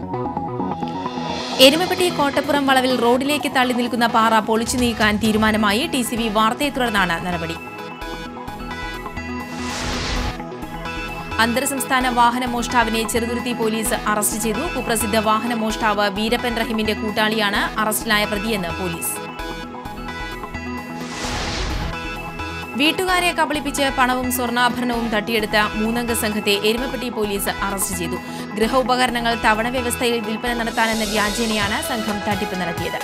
എരുമപ്പെട്ടി കോട്ടപ്പുറം വളവിൽ റോഡിലേക്ക് തള്ളി നിൽക്കുന്ന പാറ പൊളിച്ചു നീക്കാൻ തീരുമാനമായി ടി സി ബി വാർത്തയെ തുടർന്നാണ് നടപടി അന്തർ സംസ്ഥാന വാഹന മോഷ്ടാവിനെ ചെറുതുരുത്തി പോലീസ് അറസ്റ്റ് ചെയ്തു കുപ്രസിദ്ധ വാഹന മോഷ്ടാവ് വീരപ്പൻ റഹീമിന്റെ കൂട്ടാളിയാണ് അറസ്റ്റിലായ പ്രതിയെന്ന് പോലീസ് വീട്ടുകാരെ കബളിപ്പിച്ച് പണവും സ്വർണ്ണാഭരണവും തട്ടിയെടുത്ത മൂന്നംഗ സംഘത്തെ എരുമപ്പെട്ടി പോലീസ് അറസ്റ്റ് ചെയ്തു ഗൃഹ ഉപകരണങ്ങൾ തവണ വ്യവസ്ഥയിൽ വിൽപ്പന നടത്താനെന്ന വ്യാജേനയാണ് സംഘം തട്ടിപ്പ് നടത്തിയത്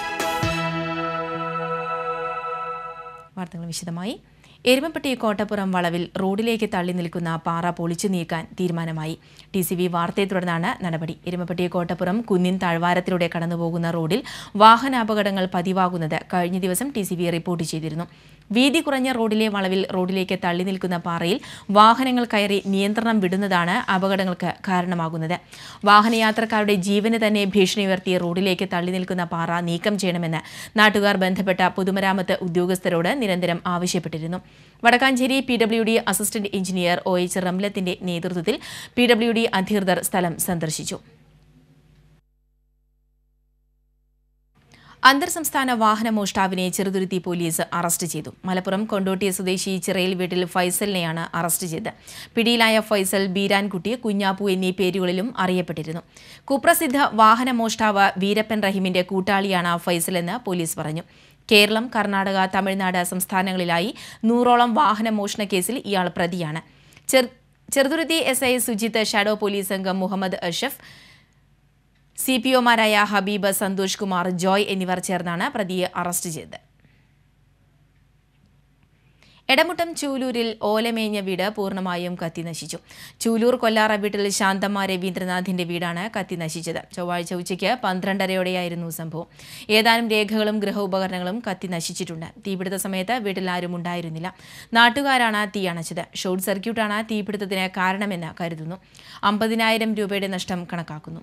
വാർത്തകൾ വിശദമായി എരുമപ്പെട്ടി കോട്ടപ്പുറം വളവിൽ റോഡിലേക്ക് തള്ളി നിൽക്കുന്ന പാറ പൊളിച്ചു നീക്കാൻ തീരുമാനമായി ടി സി ബി വാർത്തയെ തുടർന്നാണ് നടപടി എരുമപ്പെട്ടി കോട്ടപ്പുറം കുന്നിൻ താഴ്വാരത്തിലൂടെ കടന്നുപോകുന്ന റോഡിൽ വാഹനാപകടങ്ങൾ പതിവാകുന്നത് കഴിഞ്ഞ ദിവസം ടി സി ബി റിപ്പോർട്ട് ചെയ്തിരുന്നു വീതി കുറഞ്ഞ റോഡിലെ വളവിൽ റോഡിലേക്ക് തള്ളി നിൽക്കുന്ന പാറയിൽ വാഹനങ്ങൾ കയറി നിയന്ത്രണം വിടുന്നതാണ് അപകടങ്ങൾക്ക് കാരണമാകുന്നത് വാഹനയാത്രക്കാരുടെ ജീവന് തന്നെ ഭീഷണി ഉയർത്തിയ റോഡിലേക്ക് തള്ളി നിൽക്കുന്ന പാറ നീക്കം ചെയ്യണമെന്ന് നാട്ടുകാർ ബന്ധപ്പെട്ട പൊതുമരാമത്ത് ഉദ്യോഗസ്ഥരോട് നിരന്തരം ആവശ്യപ്പെട്ടിരുന്നു Vadakkanchery P W D assistant engineer O H റംലത്തിന്റെ നേതൃത്വത്തിൽ പി ഡബ്ല്യു ഡി അധികൃതർ സ്ഥലം സന്ദർശിച്ചു അന്തർ സംസ്ഥാന വാഹന മോഷ്ടാവിനെ ചെറുതുരുത്തി പോലീസ് അറസ്റ്റ് ചെയ്തു മലപ്പുറം കൊണ്ടോട്ടി സ്വദേശി ചിറയിൽ വീട്ടിൽ ഫൈസലിനെയാണ് അറസ്റ്റ് ചെയ്തത് പിടിയിലായ ഫൈസൽ ബീരാൻകുട്ടി കുഞ്ഞാപ്പു എന്നീ പേരുകളിലും അറിയപ്പെട്ടിരുന്നു കുപ്രസിദ്ധ വാഹന മോഷ്ടാവ് വീരപ്പൻ റഹീമിന്റെ കൂട്ടാളിയാണ് ഫൈസലെന്ന് പോലീസ് പറഞ്ഞു കേരളം കർണാടക തമിഴ്നാട് സംസ്ഥാനങ്ങളിലായി നൂറോളം വാഹന മോഷണ കേസിൽ ഇയാൾ പ്രതിയാണ് ചെറു Cheruthuruthy S I Sujith shadow police അംഗം മുഹമ്മദ് അഷഫ് സി പി ഒമാരായ ഹബീബ് സന്തോഷ് കുമാർ ജോയ് എന്നിവർ ചേർന്നാണ് പ്രതിയെ അറസ്റ്റ് ചെയ്തത് എടമുട്ടം ചൂലൂരിൽ ഓലമേഞ്ഞ വീട് പൂർണ്ണമായും കത്തിനശിച്ചു ചൂലൂർ കൊല്ലാറ വീട്ടിൽ ശാന്തമ്മ രവീന്ദ്രനാഥിന്റെ വീടാണ് കത്തിനശിച്ചത് ചൊവ്വാഴ്ച ഉച്ചയ്ക്ക് പന്ത്രണ്ടരയോടെയായിരുന്നു സംഭവം ഏതാനും രേഖകളും ഗൃഹോപകരണങ്ങളും കത്തിനശിച്ചിട്ടുണ്ട് തീപിടുത്ത സമയത്ത് വീട്ടിൽ ആരും ഉണ്ടായിരുന്നില്ല നാട്ടുകാരാണ് തീ അണച്ചത് ഷോർട്ട് സർക്യൂട്ടാണ് തീപിടുത്തത്തിന് കാരണമെന്ന് കരുതുന്നു അമ്പതിനായിരം രൂപയുടെ നഷ്ടം കണക്കാക്കുന്നു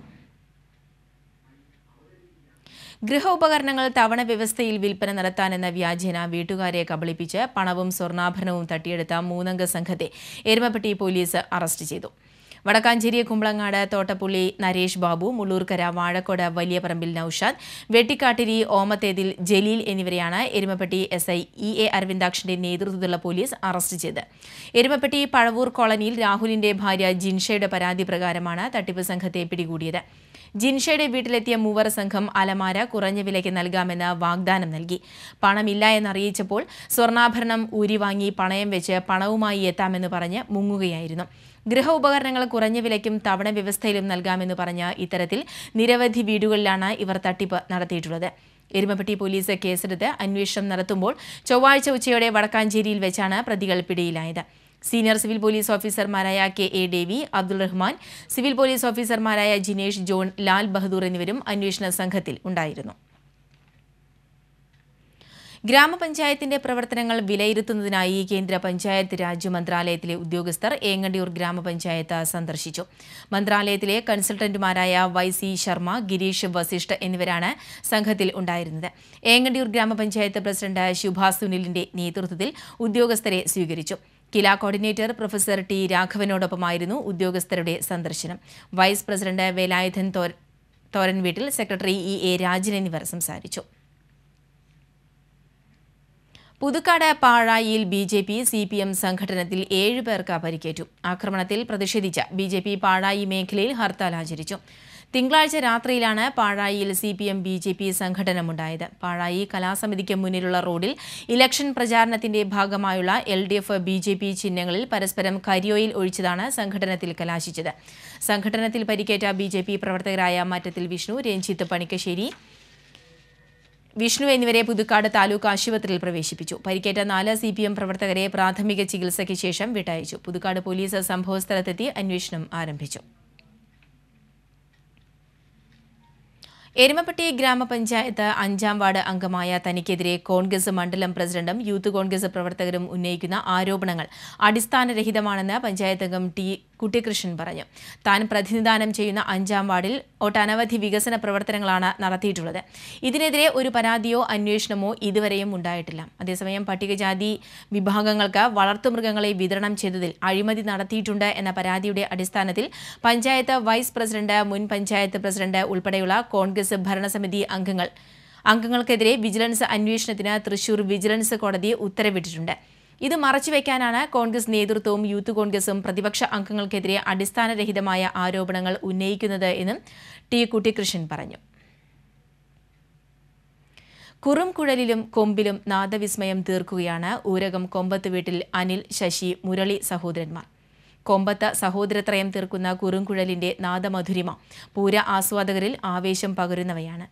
ഗൃഹോപകരണങ്ങൾ തവണ വ്യവസ്ഥയിൽ വിൽപ്പന നടത്താനെന്ന വ്യാജേന വീട്ടുകാരെ കബളിപ്പിച്ച് പണവും സ്വർണ്ണാഭരണവും തട്ടിയെടുത്ത മൂന്നംഗ സംഘത്തെ എരുമപ്പെട്ടി പോലീസ് അറസ്റ്റ് ചെയ്തു വടക്കാഞ്ചേരി കുമ്പളങ്ങാട് തോട്ടപ്പുള്ളി നരേഷ് ബാബു മുള്ളൂർക്കര വാഴക്കോട് വലിയ പറമ്പിൽ നൌഷാദ് വെട്ടിക്കാട്ടിരി ഓമത്തേതിൽ ജലീൽ എന്നിവരെയാണ് Erumapetty S I E A അരവിന്ദാക്ഷന്റെ നേതൃത്വത്തിലുള്ള പോലീസ് അറസ്റ്റ് ചെയ്തത് എരുമപ്പെട്ടി പഴവൂർ കോളനിയിൽ രാഹുലിന്റെ ഭാര്യ ജിൻഷയുടെ പരാതി പ്രകാരമാണ് തട്ടിപ്പ് സംഘത്തെ പിടികൂടിയത് ജിൻഷയുടെ വീട്ടിലെത്തിയ മൂവർ സംഘം അലമാര കുറഞ്ഞ വിലയ്ക്ക് നൽകാമെന്ന് വാഗ്ദാനം നൽകി പണമില്ല എന്നറിയിച്ചപ്പോൾ സ്വർണ്ണാഭരണം ഊരി വാങ്ങി പണയം വെച്ച് പണവുമായി എത്താമെന്ന് പറഞ്ഞ് മുങ്ങുകയായിരുന്നു ഗൃഹ ഉപകരണങ്ങൾ കുറഞ്ഞ വിലയ്ക്കും തവണ വ്യവസ്ഥയിലും നൽകാമെന്ന് പറഞ്ഞ ഇത്തരത്തിൽ നിരവധി വീടുകളിലാണ് ഇവർ തട്ടിപ്പ് നടത്തിയിട്ടുള്ളത് എരുമപ്പെട്ടി പോലീസ് കേസെടുത്ത് അന്വേഷണം നടത്തുമ്പോൾ ചൊവ്വാഴ്ച ഉച്ചയോടെ വടക്കാഞ്ചേരിയിൽ വെച്ചാണ് പ്രതികൾ പിടിയിലായത് സീനിയർ സിവിൽ പോലീസ് ഓഫീസർമാരായ K A Davy Abdul Rahman civil police ഓഫീസർമാരായ ജിനേഷ് ജോൺ ലാൽ ബഹദൂർ എന്നിവരും അന്വേഷണ സംഘത്തിൽ ഉണ്ടായിരുന്നു ഗ്രാമപഞ്ചായത്തിന്റെ പ്രവർത്തനങ്ങൾ വിലയിരുത്തുന്നതിനായി കേന്ദ്ര പഞ്ചായത്ത് രാജ് മന്ത്രാലയത്തിലെ ഉദ്യോഗസ്ഥർ ഏങ്ങണ്ടിയൂർ ഗ്രാമപഞ്ചായത്ത് സന്ദർശിച്ചു മന്ത്രാലയത്തിലെ കൺസൾട്ടന്റുമാരായ വൈ സി ശർമ്മ ഗിരീഷ് വസിഷ്ഠ എന്നിവരാണ് സംഘത്തിൽ ഉണ്ടായിരുന്നത് ഏങ്ങണ്ടിയൂർ ഗ്രാമപഞ്ചായത്ത് പ്രസിഡന്റ് ശുഭ സുനിലിന്റെ നേതൃത്വത്തിൽ ഉദ്യോഗസ്ഥരെ സ്വീകരിച്ചു കില കോർഡിനേറ്റർ പ്രൊഫസർ ടി രാഘവനോടൊപ്പമായിരുന്നു ഉദ്യോഗസ്ഥരുടെ സന്ദർശനം വൈസ് പ്രസിഡന്റ് വേലായുധൻ തോര- തോരൻ വീട്ടിൽ സെക്രട്ടറി ഇ എ രാജൻ എന്നിവർ സംസാരിച്ചു പുതുക്കാട് പാഴായിയിൽ B J P C P M സംഘടനത്തിൽ ഏഴ് പേർക്ക് പരിക്കേറ്റു ആക്രമണത്തിൽ പ്രതിഷേധിച്ച ബി ജെ പി പാഴായി മേഖലയിൽ ഹർത്താൽ ആചരിച്ചു തിങ്കളാഴ്ച രാത്രിയിലാണ് പാഴായിയിൽ C P M B J P സംഘടനമുണ്ടായത് പാഴായി കലാസമിതിക്ക് മുന്നിലുള്ള റോഡിൽ ഇലക്ഷൻ പ്രചാരണത്തിന്റെ ഭാഗമായുള്ള L D F B J P ചിഹ്നങ്ങളിൽ പരസ്പരം കരിയോയിൽ ഒഴിച്ചതാണ് സംഘടനത്തിൽ കലാശിച്ചത് സംഘടനത്തിൽ പരിക്കേറ്റ ബി ജെ പി പ്രവർത്തകരായ മറ്റത്തിൽ വിഷ്ണു രഞ്ജിത്ത് പണിക്കശ്ശേരി വിഷ്ണു എന്നിവരെ പുതുക്കാട് താലൂക്ക് ആശുപത്രിയിൽ പ്രവേശിപ്പിച്ചു പരിക്കേറ്റ നാല് സി പി എം പ്രവർത്തകരെ പ്രാഥമിക ചികിത്സയ്ക്ക് ശേഷം വിട്ടയച്ചു പുതുക്കാട് പോലീസ് സംഭവസ്ഥലത്തെത്തി അന്വേഷണം ആരംഭിച്ചു എരുമപ്പെട്ടി ഗ്രാമപഞ്ചായത്ത് അഞ്ചാം വാർഡ് അംഗമായ തനിക്കെതിരെ കോൺഗ്രസ് മണ്ഡലം പ്രസിഡന്റും യൂത്ത് കോൺഗ്രസ് പ്രവർത്തകരും ഉന്നയിക്കുന്ന ആരോപണങ്ങൾ അടിസ്ഥാനരഹിതമാണെന്ന് പഞ്ചായത്ത് അംഗം ടി കുട്ടിക്കൃഷ്ണൻ പറഞ്ഞു താൻ പ്രതിനിധാനം ചെയ്യുന്ന അഞ്ചാം വാർഡിൽ ഒട്ടനവധി വികസന പ്രവർത്തനങ്ങളാണ് നടത്തിയിട്ടുള്ളത് ഇതിനെതിരെ ഒരു പരാതിയോ അന്വേഷണമോ ഇതുവരെയും ഉണ്ടായിട്ടില്ല അതേസമയം പട്ടികജാതി വിഭാഗങ്ങൾക്ക് വളർത്തുമൃഗങ്ങളെ വിതരണം ചെയ്തതിൽ അഴിമതി നടത്തിയിട്ടുണ്ട് എന്ന പരാതിയുടെ അടിസ്ഥാനത്തിൽ പഞ്ചായത്ത് വൈസ് പ്രസിഡന്റ് മുൻ പഞ്ചായത്ത് പ്രസിഡന്റ് ഉൾപ്പെടെയുള്ള കോൺഗ്രസ് ഭരണസമിതി അംഗങ്ങൾ അംഗങ്ങൾക്കെതിരെ വിജിലൻസ് അന്വേഷണത്തിന് തൃശൂർ വിജിലൻസ് കോടതി ഉത്തരവിട്ടിട്ടുണ്ട് ഇത് മറച്ചുവെക്കാനാണ് കോൺഗ്രസ് നേതൃത്വവും യൂത്ത് കോൺഗ്രസും പ്രതിപക്ഷ അംഗങ്ങൾക്കെതിരെ അടിസ്ഥാനരഹിതമായ ആരോപണങ്ങൾ ഉന്നയിക്കുന്നത് എന്നും ടി കുട്ടിക്കൃഷ്ണൻ പറഞ്ഞു കുറുംകുഴലിലും കൊമ്പിലും നാദവിസ്മയം തീർക്കുകയാണ് ഊരകം കൊമ്പത്ത് വീട്ടിൽ അനിൽ ശശി മുരളി സഹോദരന്മാർ കൊമ്പത്ത് സഹോദരത്രയം തീർക്കുന്ന കുറുംകുഴലിന്റെ നാദമധുരിമ പൂര ആസ്വാദകരിൽ ആവേശം പകരുന്നവയാണ്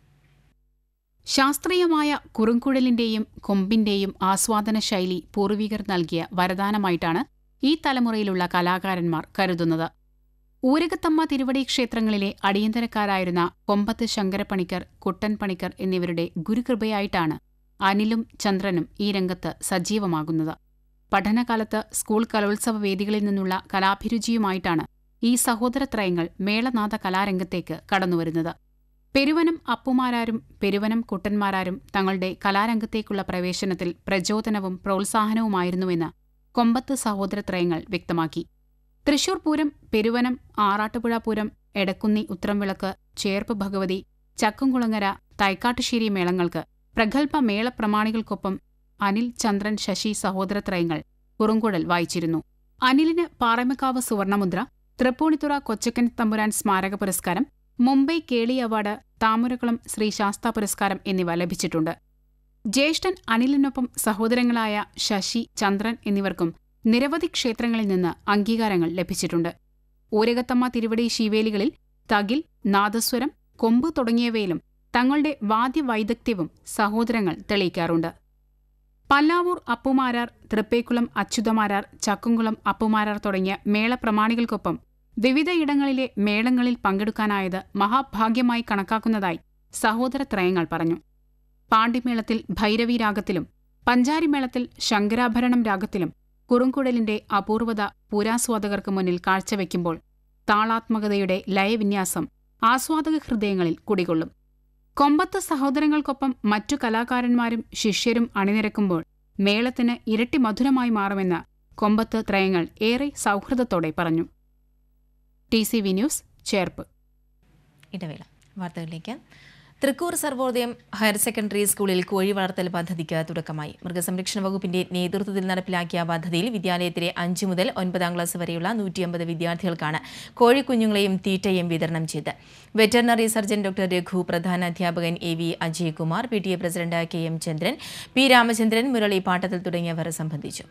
ശാസ്ത്രീയമായ കുറുങ്കുഴലിന്റെയും കൊമ്പിന്റെയും ആസ്വാദന ശൈലി പൂർവികർ നൽകിയ വരദാനമായിട്ടാണ് ഈ തലമുറയിലുള്ള കലാകാരന്മാർ കരുതുന്നത് ഊരകത്തമ്മ തിരുവടി ക്ഷേത്രങ്ങളിലെ അടിയന്തരക്കാരായിരുന്ന കൊമ്പത്ത് ശങ്കരപ്പണിക്കർ കുട്ടൻ പണിക്കർ എന്നിവരുടെ ഗുരുകൃപയായിട്ടാണ് അനിലും ചന്ദ്രനും ഈ രംഗത്ത് സജീവമാകുന്നത് പഠനകാലത്ത് സ്കൂൾ കലോത്സവ വേദികളിൽ നിന്നുള്ള കലാഭിരുചിയുമായിട്ടാണ് ഈ സഹോദരത്രയങ്ങൾ മേളനാഥ കലാരംഗത്തേക്ക് കടന്നുവരുന്നത് പെരുവനം അപ്പുമാരാരും പെരുവനം കുട്ടന്മാരാരും തങ്ങളുടെ കലാരംഗത്തേക്കുള്ള പ്രവേശനത്തിൽ പ്രചോദനവും പ്രോത്സാഹനവുമായിരുന്നുവെന്ന് കൊമ്പത്ത് സഹോദരത്രയങ്ങൾ വ്യക്തമാക്കി തൃശൂർ പൂരം പെരുവനം ആറാട്ടുപുഴ പൂരം എടക്കുന്നി ഉത്രംവിളക്ക് ചേർപ്പ് ഭഗവതി ചക്കുംകുളങ്ങര തൈക്കാട്ടുശ്ശേരി മേളങ്ങൾക്ക് പ്രഗത്ഭ മേളപ്രമാണികൾക്കൊപ്പം അനിൽ ചന്ദ്രൻ ശശി സഹോദരത്രയങ്ങൾ കുറുങ്കുഴൽ വായിച്ചിരുന്നു അനിലിന് പാറമക്കാവ് സുവർണമുദ്ര തൃപ്പൂണിത്തുറ കൊച്ചക്കൻ തമ്പുരാൻ സ്മാരക പുരസ്കാരം മുംബൈ കേളി അവാർഡ് താമരക്കുളം ശ്രീ ശാസ്ത പുരസ്കാരം എന്നിവ ലഭിച്ചിട്ടുണ്ട് ജ്യേഷ്ഠൻ അനിലിനൊപ്പം സഹോദരങ്ങളായ ശശി ചന്ദ്രൻ എന്നിവർക്കും നിരവധി ക്ഷേത്രങ്ങളിൽ നിന്ന് അംഗീകാരങ്ങൾ ലഭിച്ചിട്ടുണ്ട് ഊരകത്തമ്മ തിരുവടി ശീവേലികളിൽ തകിൽ നാദസ്വരം കൊമ്പ് തുടങ്ങിയവയിലും തങ്ങളുടെ വാദ്യവൈദഗ്ധ്യവും സഹോദരങ്ങൾ തെളിയിക്കാറുണ്ട് പല്ലാവൂർ അപ്പുമാരാർ തൃപ്പേക്കുളം അച്യുതമാരാർ ചക്കുംകുളം അപ്പുമാരാർ തുടങ്ങിയ മേളപ്രമാണികൾക്കൊപ്പം വിവിധയിടങ്ങളിലെ മേളങ്ങളിൽ പങ്കെടുക്കാനായത് മഹാഭാഗ്യമായി കണക്കാക്കുന്നതായി സഹോദരത്രയങ്ങൾ പറഞ്ഞു പാണ്ടിമേളത്തിൽ ഭൈരവി രാഗത്തിലും പഞ്ചാരിമേളത്തിൽ ശങ്കരാഭരണം രാഗത്തിലും കുറുങ്കുഴലിന്റെ അപൂർവത പൂരാസ്വാദകർക്ക് മുന്നിൽ കാഴ്ചവെക്കുമ്പോൾ താളാത്മകതയുടെ ലയവിന്യാസം ആസ്വാദക ഹൃദയങ്ങളിൽ കുടികൊള്ളും കൊമ്പത്ത് സഹോദരങ്ങൾക്കൊപ്പം മറ്റു കലാകാരന്മാരും ശിഷ്യരും അണിനിരക്കുമ്പോൾ മേളത്തിന് ഇരട്ടി മധുരമായി മാറുമെന്ന് കൊമ്പത്ത് ത്രയങ്ങൾ ഏറെ സൗഹൃദത്തോടെ പറഞ്ഞു T C V news Cherpu ഇടവേള വാർത്തകളിലേക്ക് തൃക്കൂർ സർവോദയം ഹയർ സെക്കൻഡറി സ്കൂളിൽ കോഴി വളർത്തൽ പദ്ധതിക്ക് തുടക്കമായി മൃഗസംരക്ഷണ വകുപ്പിന്റെ നേതൃത്വത്തിൽ നടപ്പിലാക്കിയ പദ്ധതിയിൽ വിദ്യാലയത്തിലെ അഞ്ചു മുതൽ ഒൻപതാം ക്ലാസ് വരെയുള്ള നൂറ്റിയമ്പത് വിദ്യാർത്ഥികൾക്കാണ് കോഴിക്കുഞ്ഞുങ്ങളെയും തീറ്റയും വിതരണം ചെയ്ത് വെറ്ററിനറി സർജൻ ഡോക്ടർ രഘു പ്രധാന അധ്യാപകൻ A V Ajay Kumar P T A president K M Chandran P Ramachandran Murali Pattathil തുടങ്ങിയവർ സംബന്ധിച്ചു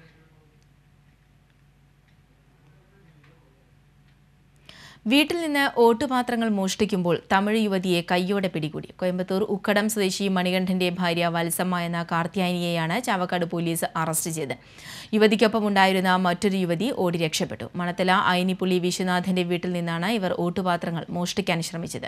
വീട്ടിൽ നിന്ന് ഓട്ടുപാത്രങ്ങൾ മോഷ്ടിക്കുമ്പോൾ തമിഴ് യുവതിയെ കയ്യോടെ പിടികൂടി കോയമ്പത്തൂർ ഉക്കടം സ്വദേശി മണികണ്ഠന്റെ ഭാര്യ വത്സമ്മ എന്ന കാർത്തിയായനിയെയാണ് ചാവക്കാട് പോലീസ് അറസ്റ്റ് ചെയ്തത് യുവതിക്കൊപ്പം ഉണ്ടായിരുന്ന മറ്റൊരു യുവതി ഓടി രക്ഷപ്പെട്ടു മണത്തല അയനിപ്പുള്ളി വിശ്വനാഥന്റെ വീട്ടിൽ നിന്നാണ് ഇവർ ഓട്ടുപാത്രങ്ങൾ മോഷ്ടിക്കാൻ ശ്രമിച്ചത്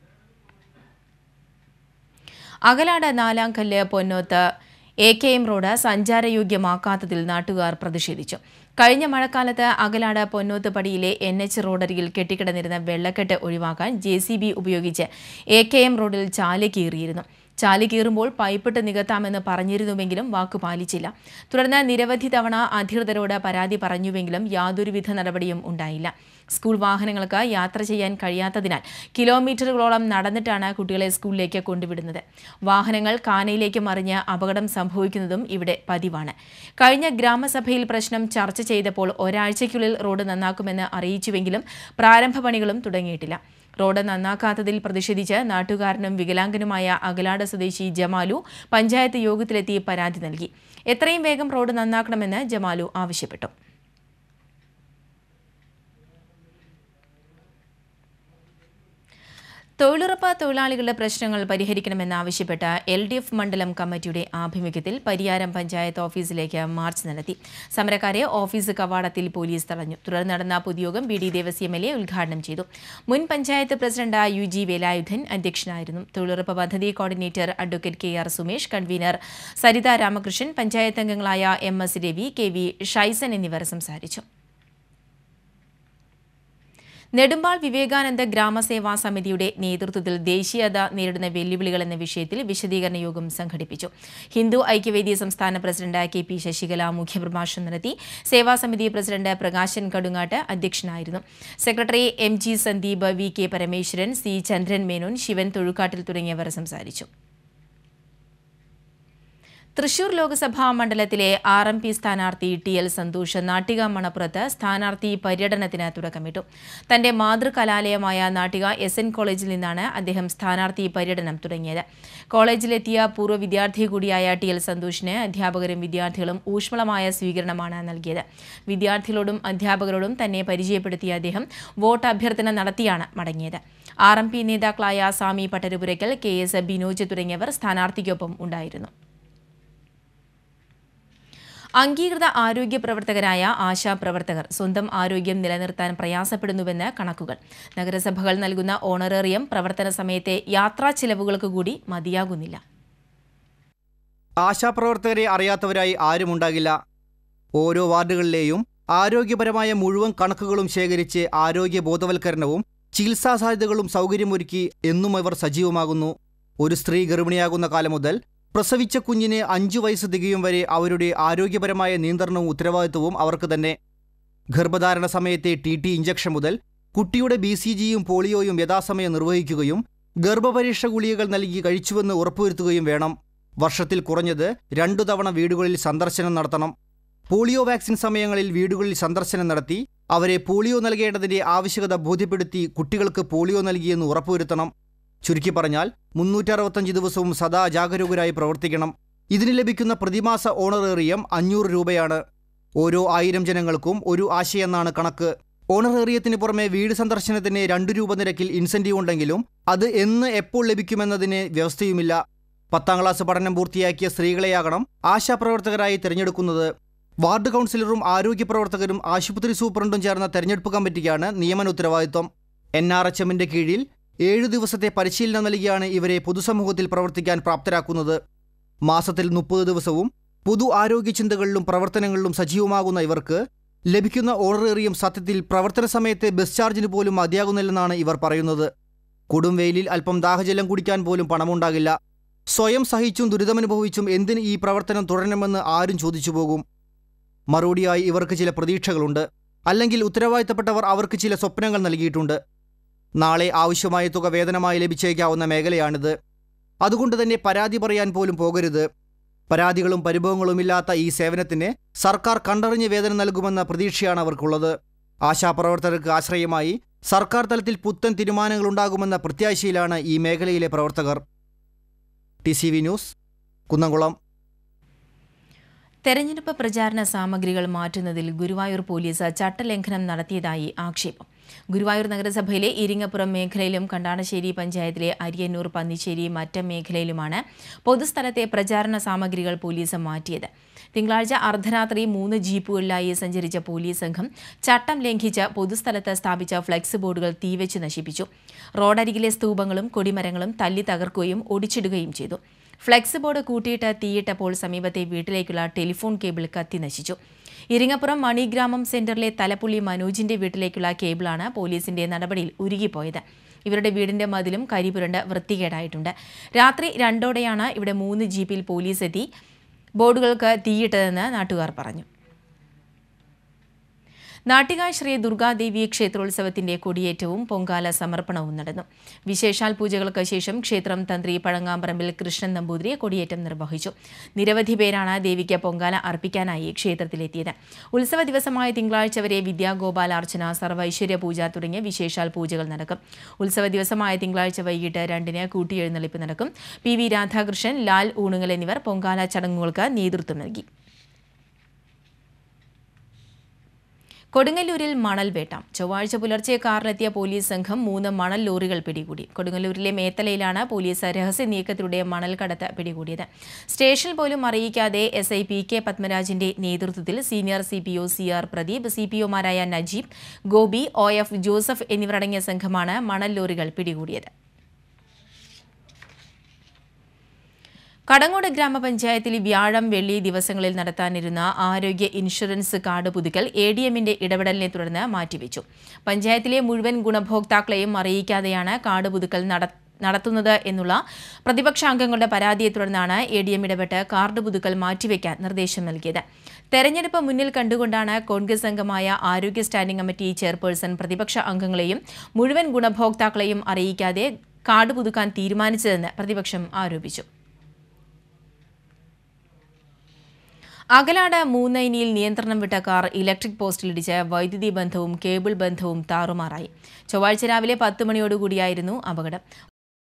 Akalad Nalamkallu Ponnoth A K M road സഞ്ചാരയോഗ്യമാക്കാത്തതിൽ നാട്ടുകാർ പ്രതിഷേധിച്ചു കഴിഞ്ഞ മഴക്കാലത്ത് അകലാട് പൊന്നോത്ത് പടിയിലെ എൻ എച്ച് റോഡരികിൽ കെട്ടിക്കിടന്നിരുന്ന വെള്ളക്കെട്ട് ഒഴിവാക്കാൻ ജെ സി ബി ഉപയോഗിച്ച് എ കെ എം റോഡിൽ ചാല് കീറിയിരുന്നു ചാല് കീറുമ്പോൾ പൈപ്പിട്ട് നികത്താമെന്ന് പറഞ്ഞിരുന്നുവെങ്കിലും വാക്കു പാലിച്ചില്ല തുടർന്ന് നിരവധി തവണ അധികൃതരോട് പരാതി പറഞ്ഞുവെങ്കിലും യാതൊരുവിധ നടപടിയും ഉണ്ടായില്ല സ്കൂൾ വാഹനങ്ങൾക്ക് യാത്ര ചെയ്യാൻ കഴിയാത്തതിനാൽ കിലോമീറ്ററുകളോളം നടന്നിട്ടാണ് കുട്ടികളെ സ്കൂളിലേക്ക് കൊണ്ടുവിടുന്നത് വാഹനങ്ങൾ കാനയിലേക്ക് മറിഞ്ഞ് അപകടം സംഭവിക്കുന്നതും ഇവിടെ പതിവാണ് കഴിഞ്ഞ ഗ്രാമസഭയിൽ പ്രശ്നം ചർച്ച ചെയ്തപ്പോൾ ഒരാഴ്ചയ്ക്കുള്ളിൽ റോഡ് നന്നാക്കുമെന്ന് അറിയിച്ചുവെങ്കിലും പ്രാരംഭ പണികളും തുടങ്ങിയിട്ടില്ല റോഡ് നന്നാക്കാത്തതിൽ പ്രതിഷേധിച്ച് നാട്ടുകാരനും വികലാംഗനുമായ അകലാട് സ്വദേശി ജമാലു പഞ്ചായത്ത് യോഗത്തിലെത്തി പരാതി നൽകി എത്രയും വേഗം റോഡ് നന്നാക്കണമെന്ന് ജമാലു ആവശ്യപ്പെട്ടു തൊഴിലുറപ്പ് തൊഴിലാളികളുടെ പ്രശ്നങ്ങൾ പരിഹരിക്കണമെന്നാവശ്യപ്പെട്ട എൽ ഡി എഫ് മണ്ഡലം കമ്മിറ്റിയുടെ ആഭിമുഖ്യത്തിൽ പരിയാരം പഞ്ചായത്ത് ഓഫീസിലേക്ക് മാർച്ച് നടത്തി സമരക്കാരെ ഓഫീസ് കവാടത്തിൽ പോലീസ് തടഞ്ഞു തുടർന്ന് നടന്ന പൊതുയോഗം B D Devasi M L A ഉദ്ഘാടനം ചെയ്തു മുൻ panchayat president U G Velayudhan അധ്യക്ഷനായിരുന്നു തൊഴിലുറപ്പ് പദ്ധതി coordinator advocate K R Sumesh convener Saritha Ramakrishnan panchayat അംഗങ്ങളായ M S Ravi K V Shaison എന്നിവർ സംസാരിച്ചു നെടുമ്പാൾ വിവേകാനന്ദ ഗ്രാമസേവാ സമിതിയുടെ നേതൃത്വത്തിൽ ദേശീയത നേരിടുന്ന വെല്ലുവിളികൾ എന്ന വിഷയത്തിൽ വിശദീകരണ യോഗം സംഘടിപ്പിച്ചു ഹിന്ദു ഐക്യവേദി സംസ്ഥാന പ്രസിഡന്റ് കെ പി ശശികല മുഖ്യപ്രഭാഷണം നടത്തി സേവാസമിതി പ്രസിഡന്റ് പ്രകാശൻ കടുങ്ങാട്ട് അധ്യക്ഷനായിരുന്നു secretary M G Sandeep V K Parameswaran C Chandran Menon Shivan Thozhukkattil തുടങ്ങിയവർ സംസാരിച്ചു തൃശൂർ ലോക്സഭാ മണ്ഡലത്തിലെ ആർ എം പി സ്ഥാനാർത്ഥി ടി എൽ സന്തോഷ് നാട്ടിക മണപ്പുറത്ത് സ്ഥാനാർത്ഥി പര്യടനത്തിന് തുടക്കമിട്ടു തന്റെ മാതൃകലാലയമായ നാട്ടിക എസ് എൻ കോളേജിൽ നിന്നാണ് അദ്ദേഹം സ്ഥാനാർത്ഥി പര്യടനം തുടങ്ങിയത് കോളേജിലെത്തിയ പൂർവ്വ വിദ്യാർത്ഥി കൂടിയായ ടി എൽ സന്തോഷിന് അധ്യാപകരും വിദ്യാർത്ഥികളും ഊഷ്മളമായ സ്വീകരണമാണ് നൽകിയത് വിദ്യാർത്ഥികളോടും അധ്യാപകരോടും തന്നെ പരിചയപ്പെടുത്തിയ അദ്ദേഹം വോട്ട് അഭ്യർത്ഥന നടത്തിയാണ് മടങ്ങിയത് ആർ എം പി നേതാക്കളായ സാമി പട്ടരുപുരയ്ക്കൽ കെ എസ് ബിനോജ് തുടങ്ങിയവർ സ്ഥാനാർത്ഥിക്കൊപ്പം ഉണ്ടായിരുന്നു അംഗീകൃത ആരോഗ്യ പ്രവർത്തകരായ ആശാപ്രവർത്തകർ സ്വന്തം ആരോഗ്യം നിലനിർത്താൻ പ്രയാസപ്പെടുന്നുവെന്ന് കണക്കുകൾ നഗരസഭകൾ നൽകുന്ന ഓണറേറിയം പ്രവർത്തന സമയത്തെ യാത്രാ ചിലവുകൾക്ക് കൂടി മതിയാകുന്നില്ല ആശാപ്രവർത്തകരെ അറിയാത്തവരായി ആരുമുണ്ടാകില്ല ഓരോ വാർഡുകളിലെയും ആരോഗ്യപരമായ മുഴുവൻ കണക്കുകളും ശേഖരിച്ച് ആരോഗ്യ ബോധവൽക്കരണവും ചികിത്സാ സാധ്യതകളും സൗകര്യമൊരുക്കി എന്നും ഇവർ സജീവമാകുന്നു ഒരു സ്ത്രീ ഗർഭിണിയാകുന്ന കാലം മുതൽ പ്രസവിച്ച കുഞ്ഞിന് അഞ്ചു വയസ്സ് തികയും വരെ അവരുടെ ആരോഗ്യപരമായ നിയന്ത്രണവും ഉത്തരവാദിത്വവും അവർക്ക് തന്നെ ഗർഭധാരണ സമയത്തെ ടി ടി ഇഞ്ചക്ഷൻ മുതൽ കുട്ടിയുടെ ബി സി ജിയും പോളിയോയും യഥാസമയം നിർവഹിക്കുകയും ഗർഭപരീക്ഷ ഗുളികകൾ നൽകി കഴിച്ചുവെന്ന് ഉറപ്പുവരുത്തുകയും വേണം വർഷത്തിൽ കുറഞ്ഞത് രണ്ടു തവണ വീടുകളിൽ സന്ദർശനം നടത്തണം പോളിയോ വാക്സിൻ സമയങ്ങളിൽ വീടുകളിൽ സന്ദർശനം നടത്തി അവരെ പോളിയോ നൽകേണ്ടതിന്റെ ആവശ്യകത ബോധ്യപ്പെടുത്തി കുട്ടികൾക്ക് പോളിയോ നൽകിയെന്ന് ഉറപ്പുവരുത്തണം ചുരുക്കി പറഞ്ഞാൽ മുന്നൂറ്ററുപത്തഞ്ച് ദിവസവും സദാ ജാഗരൂകരായി പ്രവർത്തിക്കണം ഇതിന് ലഭിക്കുന്ന പ്രതിമാസ ഓണറേറിയം അഞ്ഞൂറ് രൂപയാണ് ഓരോ ആയിരം ജനങ്ങൾക്കും ഒരു ആശയെന്നാണ് കണക്ക് ഓണറേറിയത്തിന് പുറമെ വീട് സന്ദർശനത്തിന് രണ്ടു രൂപ നിരക്കിൽ ഇൻസെന്റീവ് ഉണ്ടെങ്കിലും അത് എന്ന് എപ്പോൾ ലഭിക്കുമെന്നതിന് വ്യവസ്ഥയുമില്ല പത്താം ക്ലാസ് പഠനം പൂർത്തിയാക്കിയ സ്ത്രീകളെയാകണം ആശാപ്രവർത്തകരായി തിരഞ്ഞെടുക്കുന്നത് വാർഡ് കൗൺസിലറും ആരോഗ്യ പ്രവർത്തകരും ആശുപത്രി സൂപ്രണ്ടും ചേർന്ന തെരഞ്ഞെടുപ്പ് കമ്മിറ്റിക്കാണ് നിയമന ഉത്തരവാദിത്വം എൻ ആർ എച്ച് എമ്മിന്റെ കീഴിൽ ഏഴു ദിവസത്തെ പരിശീലനം നൽകിയാണ് ഇവരെ പൊതുസമൂഹത്തിൽ പ്രവർത്തിക്കാൻ പ്രാപ്തരാക്കുന്നത് മാസത്തിൽ മുപ്പത് ദിവസവും പൊതു ആരോഗ്യ ചിന്തകളിലും പ്രവർത്തനങ്ങളിലും സജീവമാകുന്ന ഇവർക്ക് ലഭിക്കുന്ന ഓണറേറിയം സത്യത്തിൽ പ്രവർത്തന സമയത്തെ ബസ് ചാർജിന് പോലും മതിയാകുന്നില്ലെന്നാണ് ഇവർ പറയുന്നത് കൊടും വെയിലിൽ അല്പം ദാഹജലം കുടിക്കാൻ പോലും പണമുണ്ടാകില്ല സ്വയം സഹിച്ചും ദുരിതമനുഭവിച്ചും എന്തിന് ഈ പ്രവർത്തനം തുടരണമെന്ന് ആരും ചോദിച്ചു പോകും മറുപടിയായി ഇവർക്ക് ചില പ്രതീക്ഷകളുണ്ട് അല്ലെങ്കിൽ ഉത്തരവാദിത്തപ്പെട്ടവർ അവർക്ക് ചില സ്വപ്നങ്ങൾ നൽകിയിട്ടുണ്ട് നാളെ ആവശ്യമായ തുക വേതനമായി ലഭിച്ചേക്കാവുന്ന മേഖലയാണിത് അതുകൊണ്ട് തന്നെ പരാതി പറയാൻ പോലും പോകരുത് പരാതികളും പരിഭവങ്ങളും ഇല്ലാത്ത ഈ സേവനത്തിന് സർക്കാർ കണ്ടറിഞ്ഞ് വേതനം നൽകുമെന്ന പ്രതീക്ഷയാണ് അവർക്കുള്ളത് ആശാപ്രവർത്തകർക്ക് ആശ്രയമായി സർക്കാർ തലത്തിൽ പുത്തൻ തീരുമാനങ്ങളുണ്ടാകുമെന്ന പ്രത്യാശയിലാണ് ഈ മേഖലയിലെ പ്രവർത്തകർ T C V news Kunnamkulam തെരഞ്ഞെടുപ്പ് പ്രചാരണ സാമഗ്രികൾ മാറ്റുന്നതിൽ ഗുരുവായൂർ പോലീസ് ചട്ടലംഘനം നടത്തിയതായി ആക്ഷേപം ഗുരുവായൂർ നഗരസഭയിലെ ഇരിങ്ങപ്പുറം മേഖലയിലും കണ്ടാണശ്ശേരി പഞ്ചായത്തിലെ അരിയന്നൂർ പന്നിശ്ശേരി മറ്റം മേഖലയിലുമാണ് പൊതുസ്ഥലത്തെ പ്രചാരണ സാമഗ്രികൾ പോലീസ് മാറ്റിയത് തിങ്കളാഴ്ച അർദ്ധരാത്രി മൂന്ന് ജീപ്പുകളിലായി സഞ്ചരിച്ച പോലീസ് സംഘം ചട്ടം ലംഘിച്ച് പൊതുസ്ഥലത്ത് സ്ഥാപിച്ച ഫ്ലെക്സ് ബോർഡുകൾ തീവച്ച് നശിപ്പിച്ചു റോഡരികിലെ സ്തൂപങ്ങളും കൊടിമരങ്ങളും തല്ലി തകർക്കുകയും ഒടിച്ചിടുകയും ചെയ്തു ഫ്ലെക്സ് ബോർഡ് കൂട്ടിയിട്ട് തീയിട്ടപ്പോൾ സമീപത്തെ വീട്ടിലേക്കുള്ള ടെലിഫോൺ കേബിൾ കത്തി നശിച്ചു ഇരിങ്ങപ്പുറം മണിഗ്രാമം സെന്ററിലെ തലപ്പുള്ളി മനോജിന്റെ വീട്ടിലേക്കുള്ള കേബിളാണ് പോലീസിന്റെ നടപടിയിൽ ഉരുകിപ്പോയത് ഇവരുടെ വീടിന്റെ മതിലും കരിപുരണ്ട് വൃത്തികേടായിട്ടുണ്ട് രാത്രി രണ്ടോടെയാണ് ഇവിടെ മൂന്ന് ജീപ്പിൽ പോലീസ് എത്തി ബോർഡുകൾക്ക് തീയിട്ടതെന്ന് നാട്ടുകാർ പറഞ്ഞു നാട്ടിക ശ്രീ ദുർഗാദേവി ക്ഷേത്രോത്സവത്തിന്റെ കൊടിയേറ്റവും പൊങ്കാല സമർപ്പണവും നടന്നു വിശേഷാൽ പൂജകൾക്ക് ശേഷം ക്ഷേത്രം തന്ത്രി പഴങ്ങാമ്പറമ്പിൽ കൃഷ്ണൻ നമ്പൂതിരി കൊടിയേറ്റം നിർവഹിച്ചു നിരവധി പേരാണ് ദേവിക്ക് പൊങ്കാല അർപ്പിക്കാനായി ക്ഷേത്രത്തിലെത്തിയത് ഉത്സവ ദിവസമായ തിങ്കളാഴ്ച വരെ വിദ്യാഗോപാലാർച്ചന സർവൈശ്വര്യ പൂജ തുടങ്ങിയ വിശേഷാൽ പൂജകൾ നടക്കും ഉത്സവ ദിവസമായ തിങ്കളാഴ്ച വൈകിട്ട് രണ്ടിന് കൂട്ടിയെഴുന്നള്ളിപ്പ് നടക്കും പി വി രാധാകൃഷ്ണൻ ലാൽ ഊണുങ്ങൽ എന്നിവർ പൊങ്കാല ചടങ്ങുകൾക്ക് നേതൃത്വം നൽകി കൊടുങ്ങല്ലൂരിൽ മണൽ വേട്ട ചൊവ്വാഴ്ച പുലർച്ചെ കാറിലെത്തിയ പോലീസ് സംഘം മൂന്ന് മണൽ ലോറികൾ പിടികൂടി കൊടുങ്ങല്ലൂരിലെ മേത്തലയിലാണ് പോലീസ് രഹസ്യ നീക്കത്തിലൂടെ മണൽ കടത്ത് പിടികൂടിയത് സ്റ്റേഷനിൽ പോലും അറിയിക്കാതെ എസ് ഐ പി കെ പത്മരാജിന്റെ നേതൃത്വത്തിൽ senior C P O C R Pradeep C P ഒമാരായ നജീബ് ഗോപി ഒ എഫ് ജോസഫ് എന്നിവരടങ്ങിയ സംഘമാണ് മണൽ ലോറികൾ പിടികൂടിയത് കടങ്ങോട് ഗ്രാമപഞ്ചായത്തിൽ വ്യാഴം വെള്ളി ദിവസങ്ങളിൽ നടത്താനിരുന്ന ആരോഗ്യ ഇൻഷുറൻസ് കാർഡ് പുതുക്കൽ എ ഡി എമ്മിന്റെ ഇടപെടലിനെ തുടർന്ന് മാറ്റിവെച്ചു പഞ്ചായത്തിലെ മുഴുവൻ ഗുണഭോക്താക്കളെയും അറിയിക്കാതെയാണ് കാർഡ് പുതുക്കൽ നട നടത്തുന്നത് എന്നുള്ള പ്രതിപക്ഷാംഗങ്ങളുടെ പരാതിയെ തുടർന്നാണ് എ ഡി എം ഇടപെട്ട് കാർഡ് പുതുക്കൽ മാറ്റിവെക്കാൻ നിർദ്ദേശം നൽകിയത് തെരഞ്ഞെടുപ്പ് മുന്നിൽ കണ്ടുകൊണ്ടാണ് കോൺഗ്രസ് അംഗമായ ആരോഗ്യ സ്റ്റാൻഡിംഗ് കമ്മിറ്റി ചെയർപേഴ്സൺ പ്രതിപക്ഷ അംഗങ്ങളെയും മുഴുവൻ ഗുണഭോക്താക്കളെയും അറിയിക്കാതെ കാർഡ് പുതുക്കാൻ തീരുമാനിച്ചതെന്ന് പ്രതിപക്ഷം ആരോപിച്ചു അകലാട് മൂന്നൈനിയിൽ നിയന്ത്രണം വിട്ട കാർ ഇലക്ട്രിക് പോസ്റ്റിലിടിച്ച് വൈദ്യുതി ബന്ധവും കേബിൾ ബന്ധവും താറുമാറായി ചൊവ്വാഴ്ച രാവിലെ പത്ത് മണിയോടുകൂടിയായിരുന്നു അപകടം